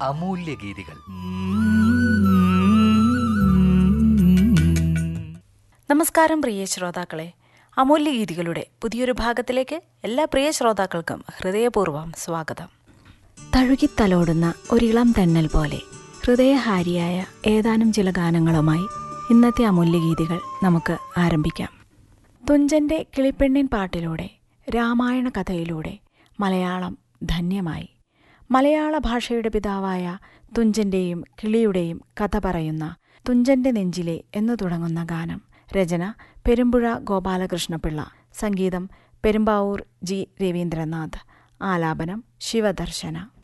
അമൂല്യ ഗീതികൾ നമസ്കാരം പ്രിയ ശ്രോതാക്കളെ അമൂല്യ ഗീതികളുടെ പുതിയൊരു ഭാഗത്തിലേക്ക് എല്ലാ പ്രിയ ശ്രോതാക്കൾക്കും ഹൃദയപൂർവ്വം സ്വാഗതം തഴുകിത്തലോടുന്ന ഒരിളം തെന്നൽ പോലെ ഹൃദയഹാരിയായ ഏതാനും ചില ഗാനങ്ങളുമായി ഇന്നത്തെ അമൂല്യ ഗീതികൾ നമുക്ക് ആരംഭിക്കാം തുഞ്ചന്റെ കിളിപ്പെണ്ണിൻ പാട്ടിലൂടെ രാമായണ കഥയിലൂടെ മലയാളം ധന്യമായി മലയാള ഭാഷയുടെ പിതാവായ തുഞ്ചന്റെയും കിളിയുടെയും കഥ പറയുന്ന തുഞ്ചന്റെ നെഞ്ചിലെ എന്നു തുടങ്ങുന്ന ഗാനം രചന പെരുമ്പുഴ ഗോപാലകൃഷ്ണപിള്ള സംഗീതം പെരുമ്പാവൂർ ജി രവീന്ദ്രനാഥ് ആലാപനം ശിവദർശന